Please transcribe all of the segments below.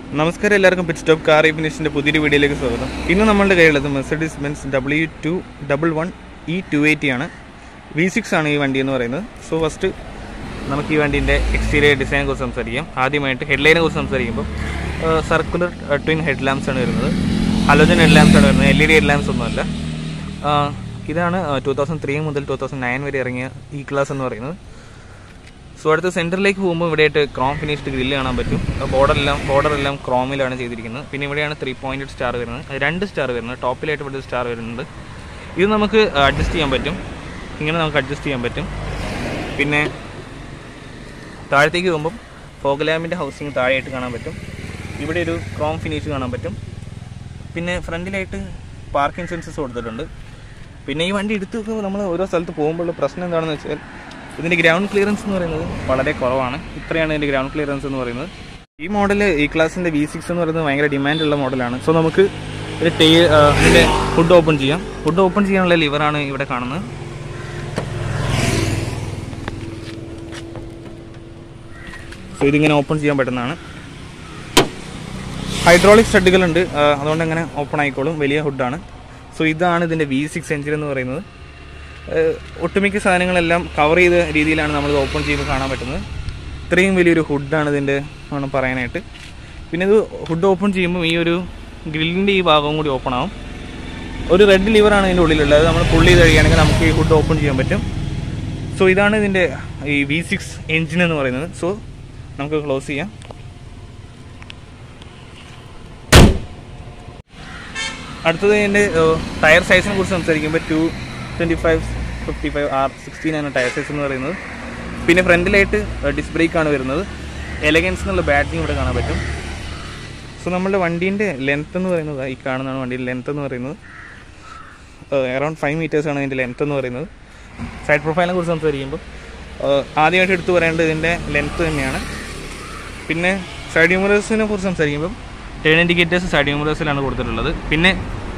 നമസ്കാരം എല്ലാവർക്കും pit stop car ഫിനിഷിൻ്റെ പുതിയൊരു വീഡിയോയിലേക്ക് സ്വാഗതം ഇന്ന് നമ്മളുടെ കയ്യിലുള്ളത് Mercedes Benz W two double one E two eighty ആണ് വി സിക്സ് ആണ് ഈ വണ്ടി എന്ന് പറയുന്നത് സോ ഫസ്റ്റ് നമുക്ക് ഈ വണ്ടീൻ്റെ എക്സ്റ്റീരിയർ ഡിസൈനെ കുറിച്ച് സംസാരിക്കാം ആദ്യമായിട്ട് ഹെഡ്ലൈനെ കുറിച്ച് സംസാരിക്കുമ്പോൾ സർക്കുലർ ട്വിൻ ഹെഡ് ലാംപ്സ് ആണ് വരുന്നത് ഹലോജൻ ഹെഡ് ലാംപ്സ് ആണ് വരുന്നത് L E D head lamps ഒന്നുമല്ല ആ, ഇതാണ് ടൂ തൗസൻഡ് ത്രീ മുതൽ ടൂ തൗസൻഡ് നയൻ വരെ ഇറങ്ങിയ ഇ ക്ലാസ് എന്ന് പറയുന്നത് സോ അടുത്ത സെൻറ്ററിലേക്ക് പോകുമ്പോൾ ഇവിടെയായിട്ട് ക്രോം ഫിനിഷ്ഡ് ഗ്രില്ല് കാണാൻ പറ്റും ബോർഡറെല്ലാം ബോർഡറെല്ലാം ക്രോമിലാണ് ചെയ്തിരിക്കുന്നത് പിന്നെ ഇവിടെയാണ് ത്രീ പോയിൻറ്റഡ് സ്റ്റാർ വരുന്നത് അത് രണ്ട് സ്റ്റാർ വരുന്നത് ടോപ്പിലായിട്ട് ഇവിടെ സ്റ്റാർ വരുന്നുണ്ട് ഇത് നമുക്ക് അഡ്ജസ്റ്റ് ചെയ്യാൻ പറ്റും ഇങ്ങനെ നമുക്ക് അഡ്ജസ്റ്റ് ചെയ്യാൻ പറ്റും പിന്നെ താഴത്തേക്ക് പോകുമ്പം ഫോഗ് ലാമ്പിൻ്റെ ഹൗസിങ് താഴെയായിട്ട് കാണാൻ പറ്റും ഇവിടെ ഒരു ക്രോം ഫിനിഷ് കാണാൻ പറ്റും പിന്നെ ഫ്രണ്ടിലായിട്ട് പാർക്കിംഗ് സെൻസസ് കൊടുത്തിട്ടുണ്ട് പിന്നെ ഈ വണ്ടി എടുത്ത് വെക്കുമ്പോൾ നമ്മൾ ഓരോ സ്ഥലത്ത് പോകുമ്പോഴുള്ള പ്രശ്നം എന്താണെന്ന് വെച്ചാൽ ഇതിൻ്റെ ഗ്രൗണ്ട് ക്ലിയറൻസ് എന്ന് പറയുന്നത് വളരെ കുറവാണ് ഇത്രയാണ് ഇതിൻ്റെ ഗ്രൗണ്ട് ക്ലിയറൻസ് എന്ന് പറയുന്നത് ഈ മോഡൽ ഈ ക്ലാസിൻ്റെ വി സിക്സ് എന്ന് പറയുന്നത് ഭയങ്കര ഡിമാൻഡുള്ള മോഡലാണ് സോ നമുക്ക് ഒരു ടേ ഇതിൻ്റെ ഫുഡ് ഓപ്പൺ ചെയ്യാം ഫുഡ് ഓപ്പൺ ചെയ്യാനുള്ള ലിവറാണ് ഇവിടെ കാണുന്നത് സോ ഇതിങ്ങനെ ഓപ്പൺ ചെയ്യാൻ പറ്റുന്നതാണ് ഹൈഡ്രോളിക് സ്റ്റഡുകളുണ്ട് ആ, അതുകൊണ്ട് അങ്ങനെ ഓപ്പൺ ആയിക്കോളും വലിയ ഹുഡാണ് സോ ഇതാണ് ഇതിൻ്റെ വി സിക്സ് എഞ്ചിൻ എന്ന് പറയുന്നത് ഏഹ്, ഒട്ടുമിക്ക സാധനങ്ങളെല്ലാം കവർ ചെയ്ത രീതിയിലാണ് നമ്മൾ ഓപ്പൺ ചെയ്യുമ്പോൾ കാണാൻ പറ്റുന്നത് ഇത്രയും വലിയൊരു ഹുഡാണ് ഇതിൻ്റെ വേണം പറയാനായിട്ട് പിന്നെ ഇത് ഹുഡ് ഓപ്പൺ ചെയ്യുമ്പോൾ ഈ ഒരു ഗ്രില്ലിൻ്റെ ഈ ഭാഗവും കൂടി ഓപ്പൺ ആവും ഒരു റെഡ് ലിവറാണ് ഇതിൻ്റെ ഉള്ളിലുള്ളത് അത് നമ്മൾ പുള്ളി ചെയ്ത് കഴിയുകയാണെങ്കിൽ നമുക്ക് ഈ ഹുഡ് ഓപ്പൺ ചെയ്യാൻ പറ്റും സോ ഇതാണ് ഇതിൻ്റെ ഈ വി സിക്സ് എഞ്ചിൻ എന്ന് പറയുന്നത് സോ നമുക്ക് ക്ലോസ് ചെയ്യാം അടുത്തത് എൻ്റെ ടയർ സൈസിനെ കുറിച്ച് സംസാരിക്കുമ്പോൾ two twenty five fifty five R sixteen ആണ് ടയർ സൈസ് എന്ന് പറയുന്നത് പിന്നെ ഫ്രണ്ടിലായിട്ട് ഡിസ് ബ്രേക്ക് ആണ് വരുന്നത് എലഗൻസ് എന്നുള്ള ബാറ്റിങ് ഇവിടെ കാണാൻ പറ്റും സോ നമ്മുടെ വണ്ടീൻ്റെ ലെങ്ത് എന്ന് പറയുന്നത് ഈ കാണുന്നതാണ് വണ്ടിയുടെ ലെങ്ത് എന്ന് പറയുന്നത് അറൗണ്ട് ഫൈവ് മീറ്റേഴ്സ് ആണ് ഇതിൻ്റെ ലെങ്ത് എന്ന് പറയുന്നത് സൈഡ് പ്രൊഫൈലിനെ കുറിച്ച് സംസാരിക്കുമ്പോൾ ഏഹ്, ആദ്യമായിട്ട് എടുത്തു പറയേണ്ടത് ഇതിൻ്റെ ലെങ്ത് തന്നെയാണ് പിന്നെ സൈഡ് യൂമറേഴ്സിനെ കുറിച്ച് സംസാരിക്കുമ്പം ടേൺ ഇൻഡിക്കേറ്റേഴ്സ് സൈഡ് യൂമറേഴ്സിലാണ് കൊടുത്തിട്ടുള്ളത് പിന്നെ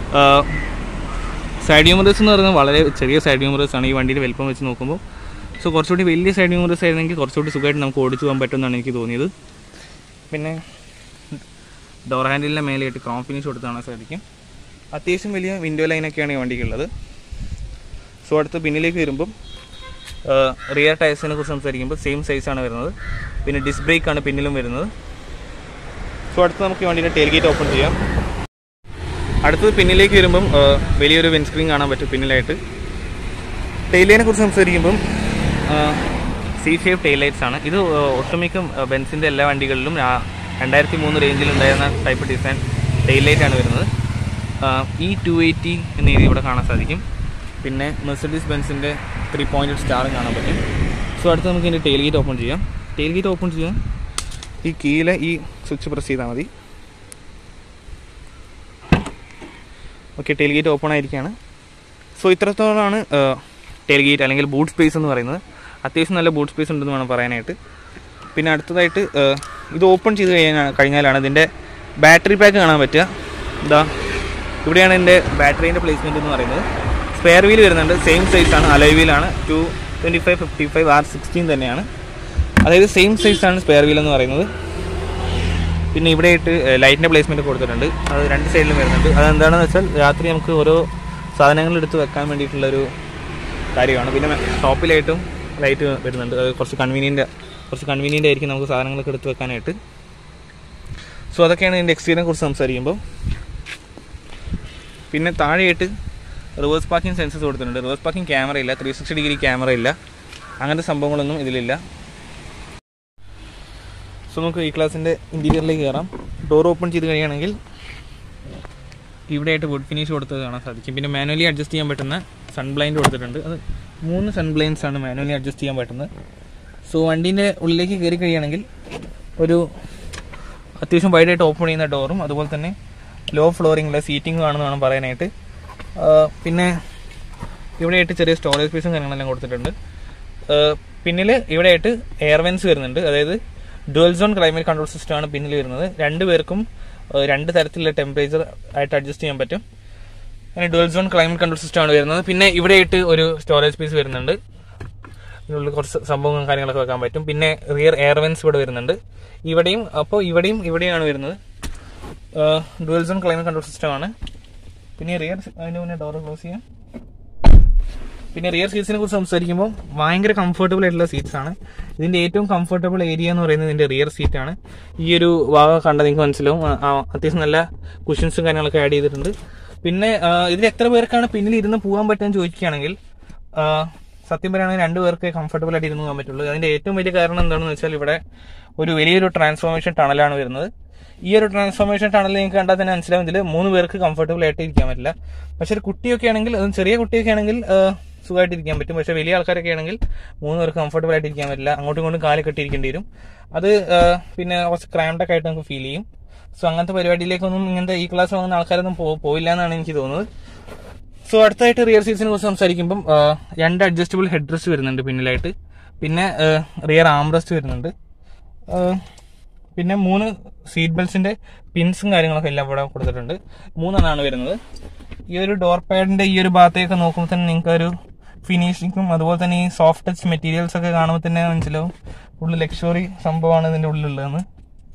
സൈഡ് യൂമറേഴ്സ് എന്ന് പറയുന്നത് വളരെ ചെറിയ സൈഡ് യൂമറേഴ്സ് ആണ് ഈ വണ്ടിയുടെ വലിപ്പം വെച്ച് നോക്കുമ്പോൾ സോ കുറച്ചുകൂടി വലിയ സൈഡ് യൂമറേഴ്സ് ആയിരുന്നെങ്കിൽ കുറച്ചുകൂടി സുഖമായിട്ട് നമുക്ക് ഓടിച്ചു പോകാൻ പറ്റുമെന്നാണ് എനിക്ക് തോന്നിയത് പിന്നെ ഡോർ ഹാൻഡിലിൻ്റെ മേലെയായിട്ട് ക്രോം ഫിനിഷ് കൊടുത്ത് കാണാൻ സാധിക്കും അത്യാവശ്യം വലിയ വിൻഡോ ലൈനൊക്കെയാണ് ഈ വണ്ടിക്കുള്ളത് സോ അടുത്ത് പിന്നിലേക്ക് വരുമ്പം റിയർ ടയർസിനെ കുറിച്ച് സംസാരിക്കുമ്പോൾ സെയിം സൈസാണ് വരുന്നത് പിന്നെ ഡിസ് ബ്രേക്ക് ആണ് പിന്നിലും വരുന്നത് സോ അടുത്ത് നമുക്ക് ഈ വണ്ടിയുടെ ടെയിൽ ഗേറ്റ് ഓപ്പൺ ചെയ്യാം അടുത്തത് പിന്നിലേക്ക് വരുമ്പം ആ, വലിയൊരു വിൻസ്ക്രീൻ കാണാൻ പറ്റും പിന്നിലായിട്ട് ടെയിലിനെ കുറിച്ച് സംസാരിക്കുമ്പം സി ഷേപ്പ് ടെയിൽ ലൈറ്റ്സ് ആണ് ഇത് ആ, ഒട്ടുമിക്ക ബെൻസിൻ്റെ എല്ലാ വണ്ടികളിലും ആ- രണ്ടായിരത്തി മൂന്ന് റേഞ്ചിൽ ഉണ്ടായിരുന്ന ടൈപ്പ് ഡിസൈൻ ടെയിൽ ലൈറ്റ് ആണ് വരുന്നത് ഈ ടു എയ്റ്റി എന്ന രീതി ഇവിടെ കാണാൻ സാധിക്കും പിന്നെ മെർസഡീസ് ബെൻസിൻ്റെ ത്രീ പോയിൻറ്റ് സ്റ്റാറും കാണാൻ പറ്റും സോ അടുത്ത് നമുക്ക് ഇതിൻ്റെ ടെയിൽ ഗേറ്റ് ഓപ്പൺ ചെയ്യാം ടെയിൽ ഗേറ്റ് ഓപ്പൺ ചെയ്യാൻ ഈ കീയിലെ ഈ സ്വിച്ച് പ്രസ് ചെയ്താൽ മതി ഓക്കെ ടെയിൽ ഗേറ്റ് ഓപ്പൺ ആയിരിക്കുകയാണ് സോ ഇത്രത്തോളമാണ് ടെയിൽ ഗേറ്റ് അല്ലെങ്കിൽ ബൂട്ട് സ്പേസ് എന്ന് പറയുന്നത് അത്യാവശ്യം നല്ല ബൂട്ട് സ്പേസ് ഉണ്ടെന്ന് വേണം പറയാനായിട്ട് പിന്നെ അടുത്തതായിട്ട് ആ, ഇത് ഓപ്പൺ ചെയ്ത് കഴിഞ്ഞാൽ കഴിഞ്ഞാലാണ് ഇതിൻ്റെ ബാറ്ററി പാക്ക് കാണാൻ പറ്റുക ഇതാ ഇവിടെയാണ് ഇതിൻ്റെ ബാറ്ററീൻ്റെ പ്ലേസ്മെൻറ്റ് എന്ന് പറയുന്നത് സ്പെയർ വീൽ വരുന്നുണ്ട് സെയിം സൈസാണ് അലോയ് വീലാണ് two twenty five fifty five R sixteen തന്നെയാണ് അതായത് സെയിം സൈസാണ് സ്പെയർ വീൽ എന്ന് പറയുന്നത് പിന്നെ ഇവിടെയായിട്ട് ലൈറ്റിൻ്റെ പ്ലേസ്മെൻറ്റ് കൊടുത്തിട്ടുണ്ട് അത് രണ്ട് സൈഡിലും വരുന്നുണ്ട് അതെന്താണെന്ന് വെച്ചാൽ രാത്രി നമുക്ക് ഓരോ സാധനങ്ങൾ എടുത്ത് വെക്കാൻ വേണ്ടിയിട്ടുള്ളൊരു കാര്യമാണ് പിന്നെ ടോപ്പിലായിട്ടും ലൈറ്റ് വരുന്നുണ്ട് അത് കുറച്ച് കൺവീനിയൻ്റ് കുറച്ച് കൺവീനിയൻ്റ് ആയിരിക്കും നമുക്ക് സാധനങ്ങളൊക്കെ എടുത്ത് വെക്കാനായിട്ട് സോ അതൊക്കെയാണ് ഇതിൻ്റെ എക്സ്പീരിയനെ കുറിച്ച് സംസാരിക്കുമ്പോൾ പിന്നെ താഴെയായിട്ട് റിവേഴ്സ് പാർക്കിംഗ് സെൻസസ് കൊടുത്തിട്ടുണ്ട് റിവേഴ്സ് പാർക്കിംഗ് ക്യാമറ ഇല്ല ത്രീ സിക്സ്റ്റി ഡിഗ്രി ക്യാമറ ഇല്ല അങ്ങനത്തെ സംഭവങ്ങളൊന്നും ഇതിലില്ല സോ നമുക്ക് ഈ ക്ലാസ്സിൻ്റെ ഇൻറ്റീരിയറിലേക്ക് കയറാം ഡോർ ഓപ്പൺ ചെയ്ത് കഴിയുകയാണെങ്കിൽ ഇവിടെയായിട്ട് വുഡ് ഫിനിഷ് കൊടുത്തത് കാണാൻ സാധിക്കും പിന്നെ മാനുവലി അഡ്ജസ്റ്റ് ചെയ്യാൻ പറ്റുന്ന സൺ ബ്ലൈൻഡ് കൊടുത്തിട്ടുണ്ട് അത് മൂന്ന് സൺ ബ്ലൈൻഡ്സ് ആണ് മാനുവലി അഡ്ജസ്റ്റ് ചെയ്യാൻ പറ്റുന്നത് സോ വണ്ടീൻ്റെ ഉള്ളിലേക്ക് കയറി കഴിയുകയാണെങ്കിൽ ഒരു അത്യാവശ്യം വൈഡായിട്ട് ഓപ്പൺ ചെയ്യുന്ന ഡോറും അതുപോലെ തന്നെ ലോ ഫ്ലോറിങ്ങിലെ സീറ്റിംഗ് ആണെന്ന് വേണം പറയാനായിട്ട് ആ, പിന്നെ ഇവിടെയായിട്ട് ചെറിയ സ്റ്റോറേജ് സ്പേസും കാര്യങ്ങളെല്ലാം കൊടുത്തിട്ടുണ്ട് പിന്നിൽ ഇവിടെയായിട്ട് എയർ വെൻസ് വരുന്നുണ്ട് അതായത് dual zone climate control system ആണ് പിന്നിൽ വരുന്നത് രണ്ട് പേർക്കും ആ, രണ്ട് തരത്തിലുള്ള ടെമ്പറേച്ചർ ആയിട്ട് അഡ്ജസ്റ്റ് ചെയ്യാൻ പറ്റും അങ്ങനെ dual zone climate control system ആണ് വരുന്നത് പിന്നെ ഇവിടെയായിട്ട് ഒരു സ്റ്റോറേജ് സ്പേസ് വരുന്നുണ്ട് ഇതിനുള്ളിൽ കുറച്ച് സംഭവങ്ങളും കാര്യങ്ങളൊക്കെ വെക്കാൻ പറ്റും പിന്നെ റിയർ എയർ വെൻസ് ഇവിടെ വരുന്നുണ്ട് ഇവിടെയും അപ്പോൾ ഇവിടെയും ഇവിടെയാണ് വരുന്നത് dual zone climate control system ആണ് പിന്നെ റിയർ അതിന് മുന്നേ ഡോർ ക്ലോസ് ചെയ്യാം പിന്നെ റിയർ സീറ്റ്സിനെ കുറിച്ച് സംസാരിക്കുമ്പോൾ ഭയങ്കര കംഫർട്ടബിൾ ആയിട്ടുള്ള സീറ്റ്സ് ആണ് ഇതിന്റെ ഏറ്റവും കംഫർട്ടബിൾ ഏരിയ എന്ന് പറയുന്നത് ഇതിന്റെ റിയർ സീറ്റ് ആണ് ഈ ഒരു ഭാഗം കണ്ടാൽ നിങ്ങൾക്ക് മനസ്സിലാവും ആ, ആ, അത്യാവശ്യം നല്ല കുഷൻസും കാര്യങ്ങളൊക്കെ ആഡ് ചെയ്തിട്ടുണ്ട് പിന്നെ ആ, ഇതിൽ എത്ര പേർക്കാണ് പിന്നിൽ ഇരുന്ന് പോകാൻ പറ്റുമെന്ന് ചോദിക്കുകയാണെങ്കിൽ ആ, സത്യം പറയുകയാണെങ്കിൽ രണ്ട് പേർക്ക് കംഫർട്ടബിൾ ആയിട്ട് ഇരുന്ന് പോകാൻ പറ്റുള്ളൂ അതിന്റെ ഏറ്റവും വലിയ കാരണം എന്താണെന്ന് വെച്ചാൽ ഇവിടെ ഒരു വലിയൊരു ട്രാൻസ്ഫോർമേഷൻ ടണലാണ് വരുന്നത് ഈ ഒരു ട്രാൻസ്ഫോർമേഷൻ ടണൽ നിങ്ങൾക്ക് കണ്ടാൽ തന്നെ മനസ്സിലാവും ഇതിൽ മൂന്ന് പേർക്ക് കംഫർട്ടബിൾ ആയിട്ട് ഇരിക്കാൻ പറ്റില്ല പക്ഷെ ഒരു കുട്ടിയൊക്കെ ആണെങ്കിൽ അതും ചെറിയ കുട്ടിയൊക്കെ ആണെങ്കിൽ ആ, സുഖമായിട്ട് ഇരിക്കാൻ പറ്റും പക്ഷെ വലിയ ആൾക്കാരൊക്കെ ആണെങ്കിൽ മൂന്ന് പേർക്ക് കംഫർട്ടബിൾ ആയിട്ട് ഇരിക്കാൻ പറ്റില്ല അങ്ങോട്ടും ഇങ്ങോട്ടും കാല് കെട്ടിയിരിക്കേണ്ടി വരും അത് ആ, പിന്നെ കുറച്ച് ക്രാംഡൊക്കെ ആയിട്ട് നമുക്ക് ഫീൽ ചെയ്യും സോ അങ്ങനത്തെ പരിപാടിയിലേക്കൊന്നും ഇങ്ങനത്തെ ഈ ക്ലാസ് വാങ്ങുന്ന ആൾക്കാരൊന്നും പോ- പോയില്ല എന്നാണ് എനിക്ക് തോന്നുന്നത് സോ അടുത്തായിട്ട് റിയർ സീറ്റ്സിനെ കുറിച്ച് സംസാരിക്കുമ്പം ആ, രണ്ട് അഡ്ജസ്റ്റബിൾ ഹെഡ് റെസ്റ്റ് വരുന്നുണ്ട് പിന്നിലായിട്ട് പിന്നെ റിയർ ആം റെസ്റ്റ് വരുന്നുണ്ട് ആ, പിന്നെ മൂന്ന് സീറ്റ് ബെൽറ്റ്സിന്റെ പിൻസും കാര്യങ്ങളൊക്കെ എല്ലാം ഇവിടെ കൊടുത്തിട്ടുണ്ട് മൂന്നെണ്ണമാണ് വരുന്നത് ഈ ഒരു ഡോർ പാഡിന്റെ ഈ ഒരു ഭാഗത്തേക്ക് നോക്കുമ്പോൾ തന്നെ നിങ്ങൾക്ക് ഒരു ഫിനിഷിങ്ങും അതുപോലെ തന്നെ ഈ സോഫ്റ്റ് ടച്ച് മെറ്റീരിയൽസ് ഒക്കെ കാണുമ്പോൾ തന്നെ മനസ്സിലാവും ഫുള്ള് ലക്ഷറി സംഭവമാണ് ഇതിന്റെ ഉള്ളിലുള്ളതെന്ന്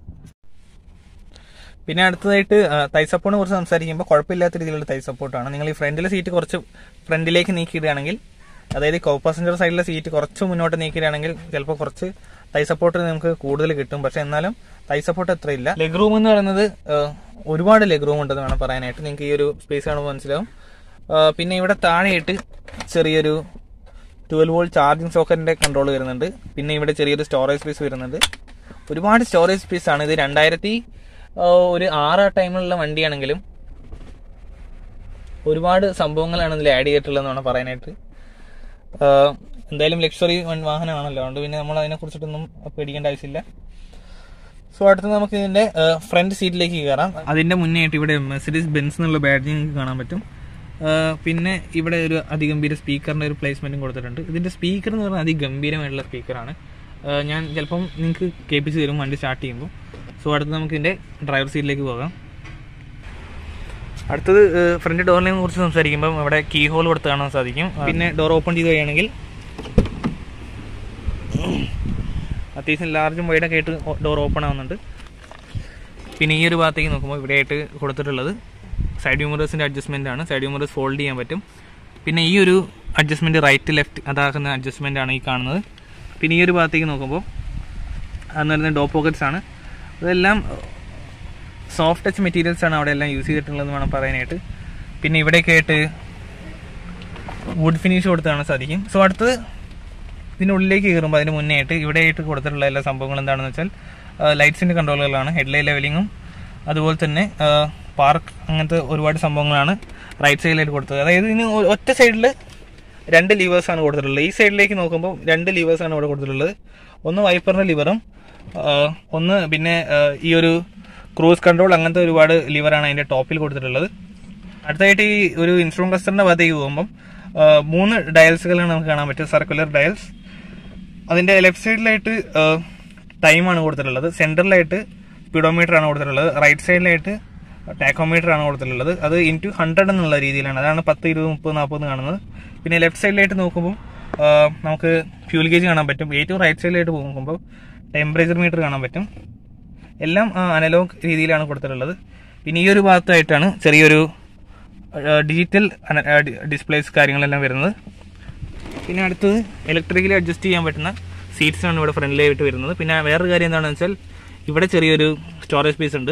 പിന്നെ അടുത്തതായിട്ട് തൈ സപ്പോർട്ടിനെ കുറിച്ച് സംസാരിക്കുമ്പോൾ കുഴപ്പമില്ലാത്ത രീതിയിലുള്ള തൈ സപ്പോർട്ടാണ് നിങ്ങൾ ഈ ഫ്രണ്ടിലെ സീറ്റ് കുറച്ച് ഫ്രണ്ടിലേക്ക് നീക്കിയിടുകയാണെങ്കിൽ അതായത് കോ പാസഞ്ചർ സൈഡിലെ സീറ്റ് കുറച്ച് മുന്നോട്ട് നീക്കിയിടുകയാണെങ്കിൽ ചിലപ്പോൾ കുറച്ച് തൈ സപ്പോർട്ട് നമുക്ക് കൂടുതൽ കിട്ടും പക്ഷെ എന്നാലും തൈ സപ്പോർട്ട് അത്ര ഇല്ല ലെഗ് റൂം എന്ന് പറയുന്നത് ആ, ഒരുപാട് ലെഗ് റൂം ഉണ്ടെന്ന് വേണം പറയാനായിട്ട് നിങ്ങൾക്ക് ഈ ഒരു സ്പേസ് കാണുമ്പോൾ മനസ്സിലാവും ആ, പിന്നെ ഇവിടെ താഴെയായിട്ട് ചെറിയൊരു ട്വൽവ് വോൾട്ട് ചാർജിങ് സോക്കറ്റിന്റെ കൺട്രോൾ വരുന്നുണ്ട് പിന്നെ ഇവിടെ ചെറിയൊരു സ്റ്റോറേജ് സ്പേസ് വരുന്നുണ്ട് ഒരുപാട് സ്റ്റോറേജ് സ്പേസ് ആണ് ഇത് രണ്ടായിരത്തി ഒരു ആറ് ടൈമിലുള്ള വണ്ടിയാണെങ്കിലും ഒരുപാട് സംഭവങ്ങളാണ് ഇതിൽ ആഡ് ചെയ്തിട്ടുള്ളതെന്ന് വേണം പറയാനായിട്ട് ആഹ് എന്തായാലും ലക്ഷറി വാഹനമാണല്ലോ അതുകൊണ്ട് പിന്നെ നമ്മൾ അതിനെ കുറിച്ചിട്ടൊന്നും പേടിക്കേണ്ട ആവശ്യമില്ല സോ അടുത്ത് നമുക്ക് ഇതിന്റെ ഫ്രണ്ട് സീറ്റിലേക്ക് കയറാം അതിന്റെ മുന്നേ ആയിട്ട് ഇവിടെ മെസഡീസ് ബെൻസ് എന്നുള്ള ബാഡ്ജിങ് കാണാൻ പറ്റും ആഹ് പിന്നെ ഇവിടെ ഒരു അതിഗംഭീര സ്പീക്കറിന്റെ ഒരു പ്ലേസ്മെന്റും കൊടുത്തിട്ടുണ്ട് ഇതിന്റെ സ്പീക്കർ എന്ന് പറഞ്ഞാൽ അതിഗംഭീരമായിട്ടുള്ള സ്പീക്കറാണ് ഞാൻ ചിലപ്പം നിങ്ങൾക്ക് കേൾപ്പിച്ച് തരും വണ്ടി സ്റ്റാർട്ട് ചെയ്യുമ്പോൾ സോ അടുത്ത് നമുക്ക് ഇതിന്റെ ഡ്രൈവർ സീറ്റിലേക്ക് പോകാം അടുത്തത് ഫ്രണ്ട് ഡോറിനെ കുറിച്ച് സംസാരിക്കുമ്പോൾ ഇവിടെ കീ ഹോൾ കൊടുത്ത് കാണാൻ സാധിക്കും പിന്നെ ഡോർ ഓപ്പൺ ചെയ്ത് കഴിയുകയാണെങ്കിൽ അത്യാവശ്യം ലാർജും വൈഡൊക്കെ ആയിട്ട് ഡോർ ഓപ്പൺ ആവുന്നുണ്ട് പിന്നെ ഈ ഒരു ഭാഗത്തേക്ക് നോക്കുമ്പോൾ ഇവിടെ ആയിട്ട് കൊടുത്തിട്ടുള്ളത് സൈഡ് യൂമറേഴ്സിൻ്റെ അഡ്ജസ്റ്റ്മെൻ്റ് ആണ് സൈഡ് യൂമറേഴ്സ് ഫോൾഡ് ചെയ്യാൻ പറ്റും പിന്നെ ഈ ഒരു അഡ്ജസ്റ്റ്മെൻറ്റ് റൈറ്റ് ലെഫ്റ്റ് അതാക്കുന്ന അഡ്ജസ്റ്റ്മെൻ്റ് ആണ് ഈ കാണുന്നത് പിന്നെ ഈ ഒരു ഭാഗത്തേക്ക് നോക്കുമ്പോൾ അതെന്ന് പറയുന്നത് ഡോ പോക്കറ്റ്സ് ആണ് അതെല്ലാം സോഫ്റ്റ് ടച്ച് മെറ്റീരിയൽസ് ആണ് അവിടെ എല്ലാം യൂസ് ചെയ്തിട്ടുള്ളതെന്ന് വേണം പറയാനായിട്ട് പിന്നെ ഇവിടെയൊക്കെ ആയിട്ട് വുഡ് ഫിനിഷ് കൊടുത്ത് കാണാൻ സാധിക്കും സോ അടുത്തത് ഇതിൻ്റെ ഉള്ളിലേക്ക് കയറുമ്പോൾ അതിന് മുന്നേ ആയിട്ട് ഇവിടെ ആയിട്ട് കൊടുത്തിട്ടുള്ള എല്ലാ സംഭവങ്ങളും എന്താണെന്ന് വെച്ചാൽ ലൈറ്റ്സിൻ്റെ കൺട്രോളുകളാണ് ഹെഡ്ലൈറ്റ് ലെവലിങ്ങും അതുപോലെ തന്നെ പാർക്ക് അങ്ങനത്തെ ഒരുപാട് സംഭവങ്ങളാണ് റൈറ്റ് സൈഡിലായിട്ട് കൊടുത്തത് അതായത് ഇതിന് ഒ- ഒറ്റ സൈഡിൽ രണ്ട് levers ആണ് കൊടുത്തിട്ടുള്ളത് ഈ സൈഡിലേക്ക് നോക്കുമ്പോൾ രണ്ട് levers ആണ് ഇവിടെ കൊടുത്തിട്ടുള്ളത് ഒന്ന് വൈപ്പറിൻ്റെ ലിവറും ഒന്ന് പിന്നെ ആ, ഈ ഒരു ക്രൂസ് കൺട്രോൾ അങ്ങനത്തെ ഒരുപാട് ലിവറാണ് അതിൻ്റെ ടോപ്പിൽ കൊടുത്തിട്ടുള്ളത് അടുത്തായിട്ട് ഈ ഒരു ഇൻസ്ട്രുമെന്റ് ക്ലസ്റ്ററിന്റെ ഭാഗത്തേക്ക് പോകുമ്പം ആ, മൂന്ന് ഡയൽസുകളാണ് നമുക്ക് കാണാൻ പറ്റുക സർക്കുലർ ഡയൽസ് അതിന്റെ ലെഫ്റ്റ് സൈഡിലായിട്ട് ടൈമാണ് കൊടുത്തിട്ടുള്ളത് സെന്ററിലായിട്ട് സ്പീഡോമീറ്റർ ആണ് കൊടുത്തിട്ടുള്ളത് റൈറ്റ് സൈഡിലായിട്ട് ടാക്കോമീറ്റർ ആണ് കൊടുത്തിട്ടുള്ളത് അത് ഇൻറ്റു ഹൺഡ്രഡ് എന്നുള്ള രീതിയിലാണ് അതാണ് പത്ത് ഇരുപത് മുപ്പത് നാൽപ്പത് കാണുന്നത് പിന്നെ ലെഫ്റ്റ് സൈഡിലായിട്ട് നോക്കുമ്പോൾ ആ, നമുക്ക് ഫ്യൂൽ ഗേജ് കാണാൻ പറ്റും ഏറ്റവും റൈറ്റ് സൈഡിലായിട്ട് പോകുമ്പോൾ ടെമ്പറേച്ചർ മീറ്റർ കാണാൻ പറ്റും എല്ലാം അനലോഗ് രീതിയിലാണ് കൊടുത്തിട്ടുള്ളത് പിന്നെ ഈ ഒരു ഭാഗത്തായിട്ടാണ് ചെറിയൊരു ഡിജിറ്റൽ ഡിസ്പ്ലേസ് കാര്യങ്ങളെല്ലാം വരുന്നത് പിന്നെ അടുത്തത് ഇലക്ട്രിക്കലി അഡ്ജസ്റ്റ് ചെയ്യാൻ പറ്റുന്ന സീറ്റ്സ് ആണ് ഇവിടെ ഫ്രണ്ടിലായിട്ട് വരുന്നത് പിന്നെ വേറൊരു കാര്യം എന്താണെന്ന് വെച്ചാൽ ഇവിടെ ചെറിയൊരു സ്റ്റോറേജ് സ്പേസ് ഉണ്ട്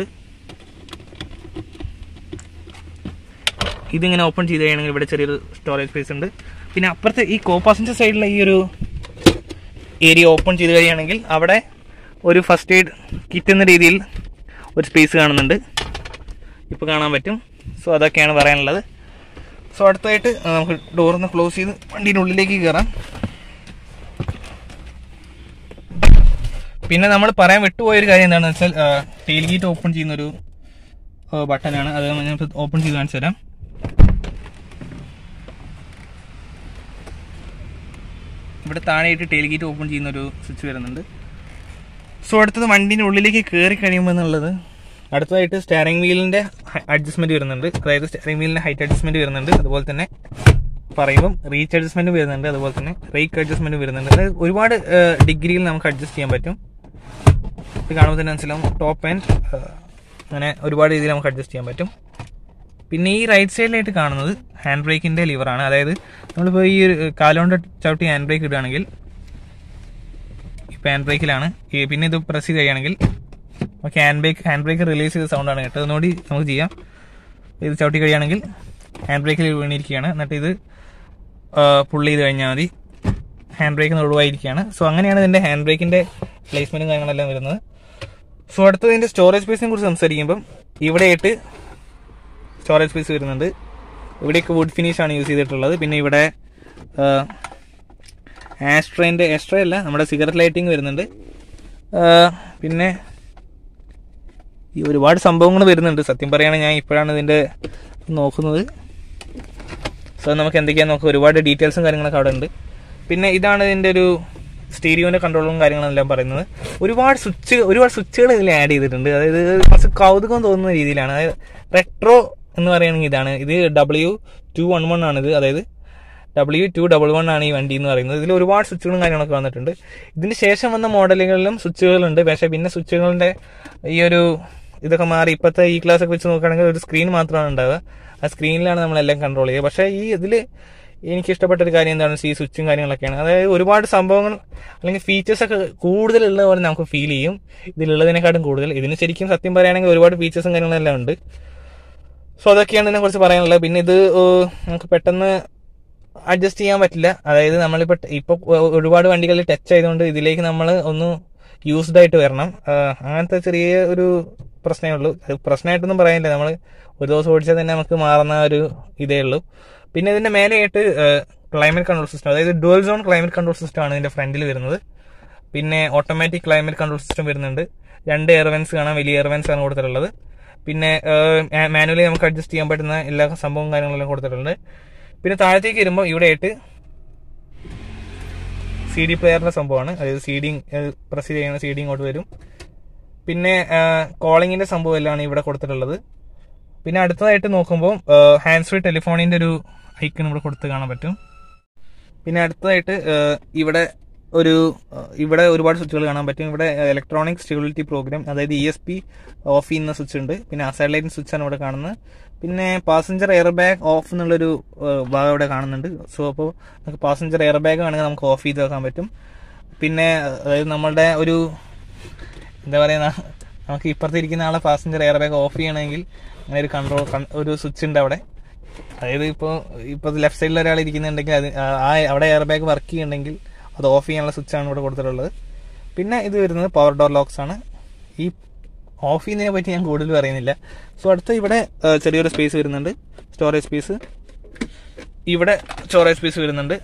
ഇതിങ്ങനെ ഓപ്പൺ ചെയ്ത് കഴിയണമെങ്കിൽ ഇവിടെ ചെറിയൊരു സ്റ്റോറേജ് സ്പേസ് ഉണ്ട് പിന്നെ അപ്പുറത്തെ ഈ കോ പാസഞ്ചർ സൈഡിലെ ഈ ഒരു ഏരിയ ഓപ്പൺ ചെയ്ത് കഴിയുകയാണെങ്കിൽ അവിടെ ഒരു ഫസ്റ്റ് എയ്ഡ് കിറ്റ് എന്ന രീതിയിൽ ഒരു സ്പേസ് കാണുന്നുണ്ട് ഇപ്പോൾ കാണാൻ പറ്റും സോ അതൊക്കെയാണ് പറയാനുള്ളത് സോ അടുത്തായിട്ട് നമുക്ക് ഡോറൊന്ന് ക്ലോസ് ചെയ്ത് വണ്ടീൻ്റെ ഉള്ളിലേക്ക് കയറാം പിന്നെ നമ്മൾ പറയാൻ വിട്ടുപോയ ഒരു കാര്യം എന്താണെന്ന് വെച്ചാൽ ടെയിൽ ഗേറ്റ് ഓപ്പൺ ചെയ്യുന്നൊരു ബട്ടനാണ് അത് ഞാൻ ഓപ്പൺ ചെയ്ത് കാണിച്ചു തരാം ഇവിടെ താഴെയായിട്ട് ടെയിൽ ഗേറ്റ് ഓപ്പൺ ചെയ്യുന്ന ഒരു സ്വിച്ച് വരുന്നുണ്ട് സോ അടുത്തത് വണ്ടീൻ്റെ ഉള്ളിലേക്ക് കയറി കഴിയുമ്പോൾ എന്നുള്ളത് അടുത്തതായിട്ട് സ്റ്റാറിംഗ് വീലിന്റെ അഡ്ജസ്റ്റ്മെന്റ് വരുന്നുണ്ട് അതായത് സ്റ്റാറിംഗ് വീലിന്റെ ഹൈറ്റ് അഡ്ജസ്റ്റ്മെന്റ് വരുന്നുണ്ട് അതുപോലെ തന്നെ പറയുമ്പം റീച്ച് അഡ്ജസ്റ്റ്മെന്റ് വരുന്നുണ്ട് അതുപോലെ തന്നെ റേക്ക് അഡ്ജസ്റ്റ്മെന്റ് വരുന്നുണ്ട് അതായത് ഒരുപാട് ഡിഗ്രിയിൽ നമുക്ക് അഡ്ജസ്റ്റ് ചെയ്യാൻ പറ്റും ഇത് കാണുമ്പോൾ തന്നെ മനസ്സിലാവും ടോപ്പ് ആൻഡ് അങ്ങനെ ഒരുപാട് രീതിയിൽ നമുക്ക് അഡ്ജസ്റ്റ് ചെയ്യാൻ പറ്റും പിന്നെ ഈ റൈറ്റ് സൈഡിലായിട്ട് കാണുന്നത് ഹാൻഡ് ബ്രേക്കിന്റെ ലിവറാണ് അതായത് നമ്മളിപ്പോൾ ഈ ഒരു കാലുകൊണ്ട് ചവിട്ടി ഹാൻഡ് ബ്രേക്ക് ഇടുകയാണെങ്കിൽ ഇപ്പം ഹാൻഡ് ബ്രേക്കിലാണ് ഈ പിന്നെ ഇത് പ്രസ് ചെയ്ത് കഴിയുകയാണെങ്കിൽ okay hand brake hand brake release ചെയ്ത സൗണ്ടാണ് കേട്ടത് ഒന്നുകൂടി നമുക്ക് ചെയ്യാം ഇത് ചവിട്ടി കഴിയുകയാണെങ്കിൽ ഹാൻഡ് ബ്രേക്കിൽ വീണിരിക്കുകയാണ് എന്നിട്ട് ഇത് പുള്ളി ചെയ്ത് കഴിഞ്ഞാൽ മതി ഹാൻഡ് ബ്രേക്ക് ഒഴിവായിരിക്കുകയാണ് സോ അങ്ങനെയാണ് ഇതിന്റെ ഹാൻഡ് ബ്രേക്കിന്റെ പ്ലേസ്മെന്റും കാര്യങ്ങളെല്ലാം വരുന്നത് സോ അടുത്തത് ഇതിന്റെ സ്റ്റോറേജ് സ്പേസിനെ കുറിച്ച് സംസാരിക്കുമ്പം ഇവിടെയായിട്ട് സ്റ്റോറേജ് സ്പേസ് വരുന്നുണ്ട് ഇവിടെയൊക്കെ വുഡ് ഫിനിഷ് ആണ് യൂസ് ചെയ്തിട്ടുള്ളത് പിന്നെ ഇവിടെ ആസ്ട്രേൻ്റെ ആസ്ട്രേ അല്ല നമ്മുടെ സിഗരറ്റ് ലൈറ്റിംഗ് വരുന്നുണ്ട് ആ, പിന്നെ ഈ ഒരുപാട് സംഭവങ്ങൾ വരുന്നുണ്ട് സത്യം പറയുകയാണെങ്കിൽ ഞാൻ ഇപ്പോഴാണ് ഇതിൻ്റെ നോക്കുന്നത് സോ നമുക്ക് എന്തൊക്കെയാന്ന് നോക്കാം ഒരുപാട് ഡീറ്റെയിൽസും കാര്യങ്ങളൊക്കെ അവിടെ ഉണ്ട് പിന്നെ ഇതാണ് ഇതിൻ്റെ ഒരു സ്റ്റീരിയോന്റെ കൺട്രോളും കാര്യങ്ങളും എല്ലാം പറയുന്നത് ഒരുപാട് സ്വിച്ച് ഒരുപാട് സ്വിച്ചുകൾ ഇതിൽ ആഡ് ചെയ്തിട്ടുണ്ട് അതായത് കുറച്ച് കൗതുകം തോന്നുന്ന രീതിയിലാണ് അതായത് റെട്രോ എന്ന് പറയുകയാണെങ്കിൽ ഇതാണ് ഇത് ഡബ്ല്യു ടു വൺ വൺ ആണ് ഇത് അതായത് ഡബ്ല്യു ടു ഡബിൾ വൺ ആണ് ഈ വണ്ടി എന്ന് പറയുന്നത് ഇതിൽ ഒരുപാട് സ്വിച്ചുകളും കാര്യങ്ങളൊക്കെ വന്നിട്ടുണ്ട് ഇതിന് ശേഷം വന്ന മോഡലുകളിലും സ്വിച്ചുകളുണ്ട് പക്ഷേ പിന്നെ സ്വിച്ചുകളുടെ ഈ ഒരു ഇതൊക്കെ മാറി ഇപ്പോഴത്തെ ഈ ക്ലാസ് ഒക്കെ വെച്ച് നോക്കുകയാണെങ്കിൽ ഒരു സ്ക്രീൻ മാത്രമാണ് ഉണ്ടാവുക ആ സ്ക്രീനിലാണ് നമ്മളെല്ലാം കൺട്രോൾ ചെയ്യുക പക്ഷേ ഈ ഇതിൽ എനിക്ക് ഇഷ്ടപ്പെട്ട ഒരു കാര്യം എന്താണ് ഈ സ്വിച്ചും കാര്യങ്ങളൊക്കെയാണ് അതായത് ഒരുപാട് സംഭവങ്ങൾ അല്ലെങ്കിൽ ഫീച്ചേഴ്സ് ഒക്കെ കൂടുതലുള്ള പോലെ നമുക്ക് ഫീൽ ചെയ്യും ഇതിലുള്ളതിനെക്കാട്ടും കൂടുതൽ ഇതിന് ശരിക്കും സത്യം പറയുകയാണെങ്കിൽ ഒരുപാട് ഫീച്ചേഴ്സും കാര്യങ്ങളെല്ലാം ഉണ്ട് സോ അതൊക്കെയാണ് ഇതിനെ കുറിച്ച് പറയാനുള്ളത് പിന്നെ ഇത് ഏഹ്, നമുക്ക് പെട്ടെന്ന് അഡ്ജസ്റ്റ് ചെയ്യാൻ പറ്റില്ല അതായത് നമ്മളിപ്പോൾ ഇപ്പൊ ഒരുപാട് വണ്ടികളിൽ ടച്ച് ആയതുകൊണ്ട് ഇതിലേക്ക് നമ്മൾ ഒന്ന് യൂസ്ഡ് ആയിട്ട് വരണം ആഹ്, അങ്ങനത്തെ ചെറിയ ഒരു പ്രശ്നമേ ഉള്ളൂ അത് പ്രശ്നമായിട്ടൊന്നും പറയാനില്ല നമ്മൾ ഒരു ദിവസം ഓടിച്ചാൽ തന്നെ നമുക്ക് മാറുന്ന ഒരു ഇതേ ഉള്ളൂ പിന്നെ ഇതിന്റെ മേലെയായിട്ട് ക്ലൈമറ്റ് കൺട്രോൾ സിസ്റ്റം അതായത് dual zone climate control system ആണ് ഇതിന്റെ ഫ്രണ്ടിൽ വരുന്നത് പിന്നെ ഓട്ടോമാറ്റിക് ക്ലൈമറ്റ് കൺട്രോൾ സിസ്റ്റം വരുന്നുണ്ട് രണ്ട് എയർവെൻസ് കാണാം വലിയ എയർവെൻസ് ആണ് കൊടുത്തിട്ടുള്ളത് പിന്നെ മാനുവലി നമുക്ക് അഡ്ജസ്റ്റ് ചെയ്യാൻ പറ്റുന്ന എല്ലാ സംഭവവും കാര്യങ്ങളെല്ലാം കൊടുത്തിട്ടുണ്ട് പിന്നെ താഴത്തേക്ക് വരുമ്പോൾ ഇവിടെ ആയിട്ട് സി ഡി പ്ലെയറിന്റെ സംഭവമാണ് അതായത് സി ഡി പ്രസ് ചെയ്യുന്ന സി ഡി ഇങ്ങോട്ട് വരും പിന്നെ കോളിങ്ങിന്റെ സംഭവം എല്ലാം ഇവിടെ കൊടുത്തിട്ടുള്ളത് പിന്നെ അടുത്തതായിട്ട് നോക്കുമ്പോൾ ഹാൻഡ് ഫ്രീ ടെലിഫോണിന്റെ ഒരു ഐക്കൺ ഇവിടെ കൊടുത്ത് കാണാൻ പറ്റും പിന്നെ അടുത്തതായിട്ട് ഏഹ്, ഇവിടെ ഒരു ഏഹ്, ഇവിടെ ഒരുപാട് സ്വിച്ചുകൾ കാണാൻ പറ്റും ഇവിടെ ഇലക്ട്രോണിക് സ്റ്റെബിലിറ്റി പ്രോഗ്രാം അതായത് ഇ എസ് പി ഓഫ് ചെയ്യുന്ന സ്വിച്ച് ഉണ്ട് പിന്നെ അസൈഡ് സ്വിച്ച് ആണ് ഇവിടെ കാണുന്നത് പിന്നെ പാസഞ്ചർ എയർ ബാഗ് ഓഫ് എന്നുള്ളൊരു ഏഹ്, ഭാഗം ഇവിടെ കാണുന്നുണ്ട് സോ അപ്പോൾ നമുക്ക് പാസഞ്ചർ എയർ ബാഗ് ആണെങ്കിൽ നമുക്ക് ഓഫ് ചെയ്ത് വെക്കാൻ പറ്റും പിന്നെ അതായത് നമ്മളുടെ ഒരു എന്താ പറയുന്ന നമുക്ക് ഇപ്പുറത്ത് ഇരിക്കുന്ന ആളെ പാസഞ്ചർ എയർ ബാഗ് ഓഫ് ചെയ്യണമെങ്കിൽ അങ്ങനെ ഒരു കൺട്രോൾ ഒരു സ്വിച്ച് ഉണ്ട് അവിടെ അതായത് ഇപ്പോൾ ഇപ്പോൾ ലെഫ്റ്റ് സൈഡിൽ ഒരാൾ ഇരിക്കുന്നുണ്ടെങ്കിൽ അത് ആ- ആ അവിടെ എയർ ബാഗ് വർക്ക് ചെയ്യുന്നുണ്ടെങ്കിൽ അത് ഓഫ് ചെയ്യാനുള്ള സ്വിച്ചാണ് ഇവിടെ കൊടുത്തിട്ടുള്ളത് പിന്നെ ഇത് വരുന്നത് പവർ ഡോർ ലോക്സ് ആണ് ഈ ഓഫ് ചെയ്യുന്നതിനെ പറ്റി ഞാൻ കൂടുതൽ പറയുന്നില്ല സോ അടുത്ത ഇവിടെ ആ, ചെറിയൊരു സ്പേസ് വരുന്നുണ്ട് സ്റ്റോറേജ് സ്പേസ് ഇവിടെ സ്റ്റോറേജ് സ്പേസ് വരുന്നുണ്ട്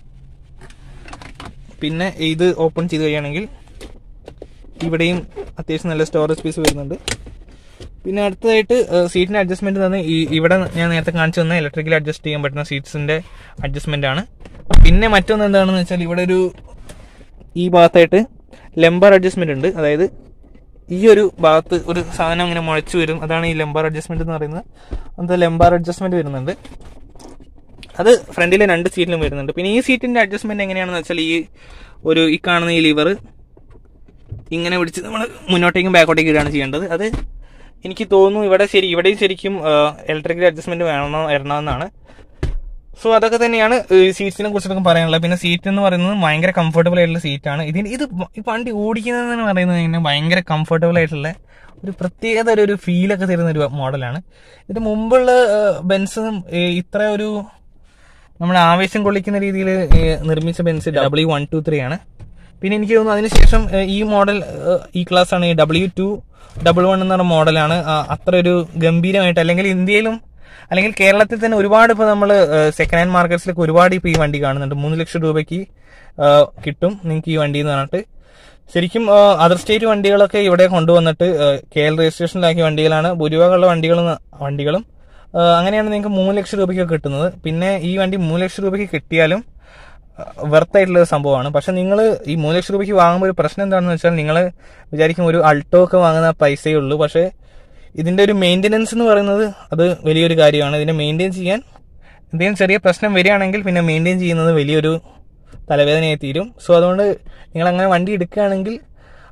പിന്നെ ഇത് ഓപ്പൺ ചെയ്ത് കഴിയുകയാണെങ്കിൽ ഇവിടെയും അത്യാവശ്യം നല്ല സ്റ്റോറേജ് സ്പേസ് വരുന്നുണ്ട് പിന്നെ അടുത്തതായിട്ട് സീറ്റിന്റെ അഡ്ജസ്റ്റ്മെന്റ് തന്നെ ഈ ഇവിടെ ഞാൻ നേരത്തെ കാണിച്ചു തന്ന ഇലക്ട്രിക്കൽ അഡ്ജസ്റ്റ് ചെയ്യാൻ പറ്റുന്ന സീറ്റ്സിന്റെ അഡ്ജസ്റ്റ്മെന്റ് ആണ് പിന്നെ മറ്റൊന്ന് എന്താണെന്ന് വെച്ചാൽ ഇവിടെ ഒരു ഈ ഭാഗത്തായിട്ട് ലെമ്പർ അഡ്ജസ്റ്റ്മെന്റ് ഉണ്ട് അതായത് ഈ ഒരു ഭാഗത്ത് ഒരു സാധനം ഇങ്ങനെ മുളച്ചു വരും അതാണ് ഈ ലെമ്പർ അഡ്ജസ്റ്റ്മെന്റ് എന്ന് പറയുന്നത് അത് ലെമ്പർ അഡ്ജസ്റ്റ്മെന്റ് വരുന്നുണ്ട് അത് ഫ്രണ്ടിലെ രണ്ട് സീറ്റിലും വരുന്നുണ്ട് പിന്നെ ഈ സീറ്റിന്റെ അഡ്ജസ്റ്റ്മെന്റ് എങ്ങനെയാണെന്ന് വെച്ചാൽ ഈ ഒരു ഈ കാണുന്ന ഈ ലിവർ ഇങ്ങനെ പിടിച്ച് നമ്മൾ മുന്നോട്ടേക്കും ബാക്കോട്ടേക്കും ഇടുകയാണ് ചെയ്യേണ്ടത് അത് എനിക്ക് തോന്നുന്നു ഇവിടെ ശരി ഇവിടെയും ശരിക്കും ഇലക്ട്രിക്കൽ അഡ്ജസ്റ്റ്മെന്റ് വേണോ വരണമെന്നാണ് സോ അതൊക്കെ തന്നെയാണ് സീറ്റ്സിനെ കുറിച്ചൊക്കെ പറയാനുള്ളത് പിന്നെ സീറ്റ് എന്ന് പറയുന്നത് ഭയങ്കര കംഫർട്ടബിൾ ആയിട്ടുള്ള സീറ്റാണ് ഇതിന് ഇത് ഈ വണ്ടി ഓടിക്കുന്നതെന്ന് പറയുന്നത് ഇങ്ങനെ ഭയങ്കര കംഫർട്ടബിൾ ആയിട്ടുള്ള ഒരു പ്രത്യേകത ഒരു- ഒരു ഫീലൊക്കെ തരുന്ന ഒരു മോഡലാണ് ഇതിന് മുമ്പുള്ള ബെൻസും ഇത്ര ഒരു നമ്മുടെ ആവേശം കൊള്ളിക്കുന്ന രീതിയിൽ നിർമ്മിച്ച Benz W one two three ആണ് പിന്നെ എനിക്ക് തോന്നുന്നു അതിനുശേഷം ഏ, ഈ മോഡൽ ഏ, ഈ ക്ലാസ് ആണ് ഡബ്ല്യു ടു ഡബിൾ വൺ എന്ന് പറഞ്ഞ മോഡലാണ് ആ, അത്ര ഒരു ഗംഭീരമായിട്ട് അല്ലെങ്കിൽ ഇന്ത്യയിലും അല്ലെങ്കിൽ കേരളത്തിൽ തന്നെ ഒരുപാട് ഇപ്പോൾ നമ്മൾ സെക്കൻഡ് ഹാൻഡ് മാർക്കറ്റ്സിലൊക്കെ ഒരുപാട് ഇപ്പോൾ ഈ വണ്ടി കാണുന്നുണ്ട് മൂന്ന് ലക്ഷം രൂപയ്ക്ക് ആ, കിട്ടും നിങ്ങൾക്ക് ഈ വണ്ടി എന്ന് പറഞ്ഞിട്ട് ശരിക്കും അതർ സ്റ്റേറ്റ് വണ്ടികളൊക്കെ ഇവിടെ കൊണ്ടുവന്നിട്ട് കെ എൽ രജിസ്ട്രേഷനിലാക്കിയ വണ്ടികളാണ് ഭൂരിഭാഗമുള്ള വണ്ടികളും വണ്ടികളും ആ, അങ്ങനെയാണ് നിങ്ങൾക്ക് മൂന്ന് ലക്ഷം രൂപയ്ക്ക് കിട്ടുന്നത് പിന്നെ ഈ വണ്ടി മൂന്ന് ലക്ഷം രൂപയ്ക്ക് കിട്ടിയാലും വെർത്തായിട്ടുള്ള ഒരു സംഭവമാണ് പക്ഷെ നിങ്ങൾ ഈ മൂന്ന് ലക്ഷം രൂപയ്ക്ക് വാങ്ങുമ്പോൾ ഒരു പ്രശ്നം എന്താണെന്ന് വെച്ചാൽ നിങ്ങൾ വിചാരിക്കും ഒരു അൾട്ടോ ഒക്കെ വാങ്ങുന്ന പൈസയേ ഉള്ളൂ പക്ഷേ ഇതിന്റെ ഒരു മെയിൻ്റെനൻസ് എന്ന് പറയുന്നത് അത് വലിയൊരു കാര്യമാണ് ഇതിനെ മെയിൻറ്റെയിൻ ചെയ്യാൻ എന്തെങ്കിലും ചെറിയ പ്രശ്നം വരികയാണെങ്കിൽ പിന്നെ മെയിൻറ്റെയിൻ ചെയ്യുന്നത് വലിയൊരു തലവേദനയായി തീരും സോ അതുകൊണ്ട് നിങ്ങൾ അങ്ങനെ വണ്ടി എടുക്കുകയാണെങ്കിൽ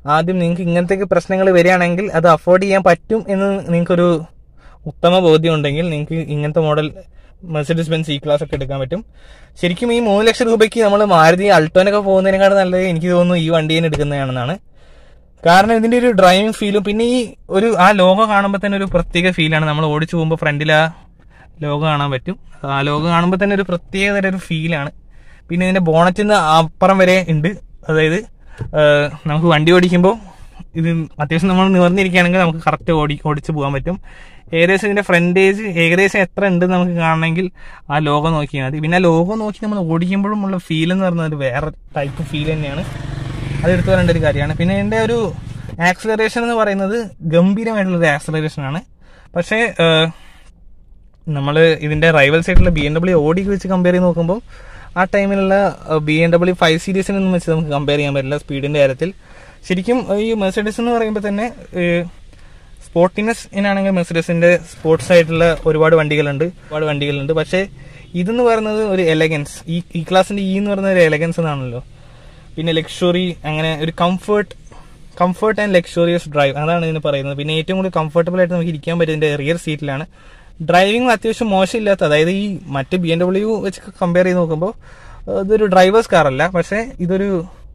ആദ്യം നിങ്ങൾക്ക് ഇങ്ങനത്തെ പ്രശ്നങ്ങൾ വരികയാണെങ്കിൽ അത് അഫോർഡ് ചെയ്യാൻ പറ്റും എന്ന് നിങ്ങൾക്കൊരു ഉത്തമ ബോധ്യം ഉണ്ടെങ്കിൽ നിങ്ങൾക്ക് ഇങ്ങനത്തെ model Mercedes Benz E class ഒക്കെ എടുക്കാൻ പറ്റും ശരിക്കും ഈ മൂന്ന് ലക്ഷം രൂപയ്ക്ക് നമ്മൾ മാരുതി അൾട്ടോനൊക്കെ പോകുന്നതിനേക്കാൾ നല്ലത് എനിക്ക് തോന്നുന്നു ഈ വണ്ടി തന്നെ എടുക്കുന്നതാണെന്നാണ് കാരണം ഇതിന്റെ ഒരു ഡ്രൈവിംഗ് ഫീലും പിന്നെ ഈ ഒരു ആ ലോഗോ കാണുമ്പോൾ തന്നെ ഒരു പ്രത്യേക ഫീലാണ് നമ്മൾ ഓടിച്ചു പോകുമ്പോൾ ഫ്രണ്ടിൽ ആ ലോഗോ കാണാൻ പറ്റും ആ ലോഗോ കാണുമ്പോൾ തന്നെ ഒരു പ്രത്യേക തരം ഒരു ഫീലാണ് പിന്നെ ഇതിന്റെ ബോണറ്റിൽ നിന്ന് അപ്പുറം വരെ ഉണ്ട് അതായത് ആ, നമുക്ക് വണ്ടി ഓടിക്കുമ്പോൾ ഇത് അത്യാവശ്യം നമ്മൾ നിവർന്നിരിക്കുകയാണെങ്കിൽ നമുക്ക് കറക്റ്റ് ഓടി ഓടിച്ച് പോകാൻ പറ്റും ഏകദേശം ഇതിന്റെ ഫ്രണ്ടേജ് ഏകദേശം എത്ര ഉണ്ടെന്ന് നമുക്ക് കാണണമെങ്കിൽ ആ ലോഗോ നോക്കിയാൽ മതി പിന്നെ ആ ലോഗോ നോക്കി നമ്മൾ ഓടിക്കുമ്പോഴും ഉള്ള ഫീൽ എന്ന് പറയുന്നത് ഒരു വേറെ ടൈപ്പ് ഫീൽ തന്നെയാണ് അത് എടുത്തു വരേണ്ട ഒരു കാര്യമാണ് പിന്നെ ഇതിന്റെ ഒരു ആക്സിലറേഷൻ എന്ന് പറയുന്നത് ഗംഭീരമായിട്ടുള്ള ഒരു ആക്സിലറേഷൻ ആണ് പക്ഷേ നമ്മൾ ഇതിന്റെ റൈവൽ സൈഡിലുള്ള ബി എം ഡബ്ല്യു ഓടി വെച്ച് കമ്പയർ ചെയ്ത് നോക്കുമ്പോൾ ആ ടൈമിലുള്ള ബി എം ഡബ്ല്യു ഫൈവ് സീരീസിനൊന്നും വെച്ച് നമുക്ക് കമ്പയർ ചെയ്യാൻ പറ്റില്ല സ്പീഡിന്റെ കാര്യത്തിൽ ശരിക്കും ഈ മെർസഡീസ് എന്ന് പറയുമ്പോൾ തന്നെ സ്പോർട്ടിനെസ് ഇനാണെങ്കിൽ മെർസഡീസിന്റെ സ്പോർട്സ് ആയിട്ടുള്ള ഒരുപാട് വണ്ടികളുണ്ട് ഒരുപാട് വണ്ടികളുണ്ട് പക്ഷേ ഇതെന്ന് പറയുന്നത് ഒരു എലഗൻസ് ഈ ഈ ക്ലാസിന്റെ ഈ എന്ന് പറയുന്നത് ഒരു എലഗൻസ് എന്നാണല്ലോ പിന്നെ ലക്ഷറി അങ്ങനെ ഒരു comfort comfort and luxurious drive അതാണ് ഇതിന് പറയുന്നത് പിന്നെ ഏറ്റവും കൂടുതൽ കംഫർട്ടബിൾ ആയിട്ട് നമുക്ക് ഇരിക്കാൻ പറ്റുന്നതിന്റെ റിയർ സീറ്റിലാണ് ഡ്രൈവിംഗ് അത്യാവശ്യം മോശമില്ലാത്ത അതായത് ഈ മറ്റ് ബി എം ഡബ്ല്യു വെച്ച് കമ്പയർ ചെയ്ത് നോക്കുമ്പോൾ ഇതൊരു ഡ്രൈവേഴ്സ് കാറല്ല പക്ഷേ ഇതൊരു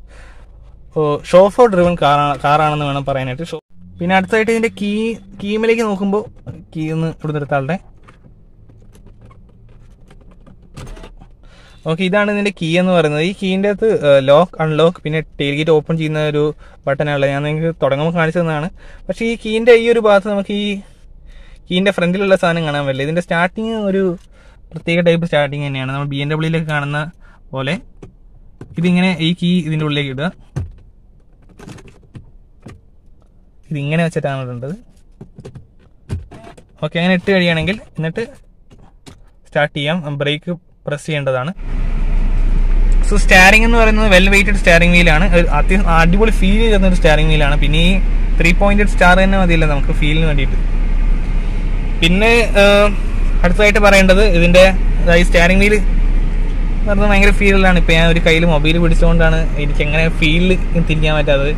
ഷോഫോ ഡ്രിവൺ കാറാണ് കാറാണെന്ന് വേണം പറയാനായിട്ട് ഷോ പിന്നെ അടുത്തായിട്ട് ഇതിന്റെ കീ കീമിലേക്ക് നോക്കുമ്പോൾ കീ ഒന്ന് ഇവിടെ നിർത്താളുടെ ഓക്കെ ഇതാണ് ഇതിന്റെ കീ എന്ന് പറയുന്നത് ഈ കീന്റെ അകത്ത് ലോക്ക് അൺലോക്ക് പിന്നെ ടെയിൽ ഗേറ്റ് ഓപ്പൺ ചെയ്യുന്ന ഒരു ബട്ടണുള്ളത് ഞാൻ നിങ്ങൾക്ക് തുടങ്ങുമ്പോൾ കാണിച്ചു തന്നതാണ് പക്ഷേ ഈ കീന്റെ ഈ ഒരു ഭാഗത്ത് നമുക്ക് ഈ കീന്റെ ഫ്രണ്ടിലുള്ള സാധനം കാണാൻ പറ്റില്ല ഇതിന്റെ സ്റ്റാർട്ടിങ് ഒരു പ്രത്യേക ടൈപ്പ് സ്റ്റാർട്ടിങ് തന്നെയാണ് നമ്മൾ ബി എം ഡബ്ല്യൂയിലേക്ക് കാണുന്ന പോലെ ഇതിങ്ങനെ ഈ കീ ഇതിന്റെ ഉള്ളിലേക്ക് ഇടുക ഇതിങ്ങനെ വെച്ചിട്ടാണ് ഇടേണ്ടത് ഓക്കെ അങ്ങനെ ഇട്ട് കഴിയുകയാണെങ്കിൽ എന്നിട്ട് സ്റ്റാർട്ട് ചെയ്യാം ബ്രേക്ക് പ്രസ് ചെയ്യേണ്ടതാണ് സോ സ്റ്റാരിംഗ് എന്ന് പറയുന്നത് വെൽ വെയിറ്റഡ് സ്റ്റാരിംഗ് വീലാണ് ഒരു അത്യാവശ്യം അടിപൊളി ഫീൽ ചെയ്യുന്ന ഒരു സ്റ്റാരിംഗ് വീലാണ് പിന്നെ ഈ ത്രീ പോയിന്റഡ് സ്റ്റാർ തന്നെ മതിയല്ലോ നമുക്ക് ഫീലിന് വേണ്ടിയിട്ട് പിന്നെ ഏഹ്, അടുത്തതായിട്ട് പറയേണ്ടത് ഇതിന്റെ ഈ സ്റ്റാരിംഗ് വീല് പറഞ്ഞാൽ ഭയങ്കര ഫീലിലാണ് ഇപ്പൊ ഞാൻ ഒരു കയ്യിൽ മൊബൈൽ പിടിച്ചുകൊണ്ടാണ് എനിക്ക് എങ്ങനെ ഫീലിൽ തിരിക്കാൻ പറ്റാത്തത്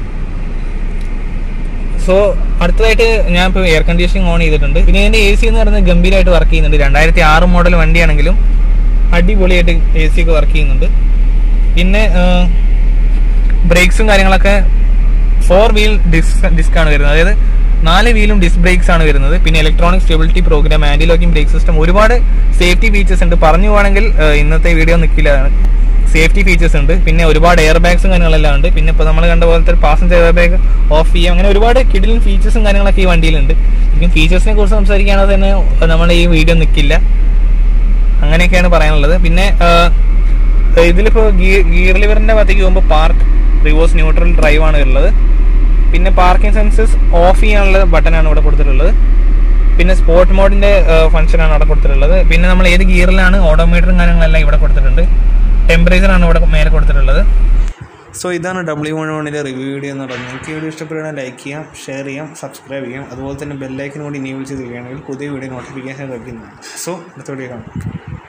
സോ അടുത്തതായിട്ട് ഞാൻ ഇപ്പോൾ എയർ കണ്ടീഷനിങ് ഓൺ ചെയ്തിട്ടുണ്ട് പിന്നെ ഇതിന്റെ എ സി എന്ന് പറയുന്നത് ഗംഭീരമായിട്ട് വർക്ക് ചെയ്യുന്നുണ്ട് രണ്ടായിരത്തി ആറ് മോഡൽ വണ്ടിയാണെങ്കിലും അടിപൊളിയായിട്ട് എ സി ഒക്കെ വർക്ക് ചെയ്യുന്നുണ്ട് പിന്നെ ബ്രേക്സും കാര്യങ്ങളൊക്കെ ഫോർ വീൽ ഡിസ്ക് ഡിസ്ക് ആണ് വരുന്നത് അതായത് നാല് വീലും ഡിസ്ക് ബ്രേക്സ് ആണ് വരുന്നത് പിന്നെ electronic stability program anti locking brake system ഒരുപാട് സേഫ്റ്റി ഫീച്ചേഴ്സ് ഉണ്ട് പറഞ്ഞു പോവാണെങ്കിൽ ഏഹ്, ഇന്നത്തെ വീഡിയോ നിൽക്കില്ല സേഫ്റ്റി ഫീച്ചേഴ്സ് ഉണ്ട് പിന്നെ ഒരുപാട് എയർ ബാഗ്സും കാര്യങ്ങളെല്ലാം ഉണ്ട് പിന്നെ ഇപ്പോൾ നമ്മൾ കണ്ട പോലത്തെ പാസഞ്ചർ എയർ ബാഗ് ഓഫ് ചെയ്യാം അങ്ങനെ ഒരുപാട് കിഡിലും ഫീച്ചേഴ്സും കാര്യങ്ങളൊക്കെ ഈ വണ്ടിയിലുണ്ട് ശരിക്കും ഫീച്ചേഴ്സിനെ കുറിച്ച് സംസാരിക്കുകയാണെങ്കിൽ തന്നെ നമ്മൾ ഈ വീഡിയോ നിൽക്കില്ല അങ്ങനെയൊക്കെയാണ് പറയാനുള്ളത് പിന്നെ ആഹ്, ഇതിലിപ്പോ ഗിയർ ലിവറിന്റെ ഭാഗത്തേക്ക് പോകുമ്പോൾ പാർക്ക് റിവേഴ്സ് ന്യൂട്രൽ ഡ്രൈവ് ആണ് ഉള്ളത് പിന്നെ പാർക്കിംഗ് സെൻസസ് ഓഫ് ചെയ്യാനുള്ള ബട്ടനാണ് ഇവിടെ കൊടുത്തിട്ടുള്ളത് പിന്നെ സ്പോർട്ട് മോഡിന്റെ ഫംഗ്ഷൻ ആണ് അവിടെ കൊടുത്തിട്ടുള്ളത് പിന്നെ നമ്മൾ ഏത് ഗിയറിലാണ് ഓഡോമീറ്ററും കാര്യങ്ങളെല്ലാം ഇവിടെ കൊടുത്തിട്ടുണ്ട് ടെമ്പറേച്ചർ ആണ് ഇവിടെ മേലെ കൊടുത്തിട്ടുള്ളത് സോ ഇതാണ് ഡബ്ല്യു വൺ വണ്ണിൻ്റെ റിവ്യൂ വീഡിയോ എന്ന് പറയുന്നത് നിങ്ങൾക്ക് ഈ വീഡിയോ ഇഷ്ടപ്പെടുകയാണെങ്കിൽ ലൈക്ക് ചെയ്യാം ഷെയർ ചെയ്യാം സബ്സ്ക്രൈബ് ചെയ്യാം അതുപോലെ തന്നെ ബെല്ലൈക്കൻ കൂടി ഇനേബിൾ ചെയ്ത് കഴിയുകയാണെങ്കിൽ പുതിയ വീഡിയോ നോട്ടിഫിക്കേഷൻ ലഭിക്കുന്നതാണ് സോ അടുത്ത വീഡിയോ കാണാം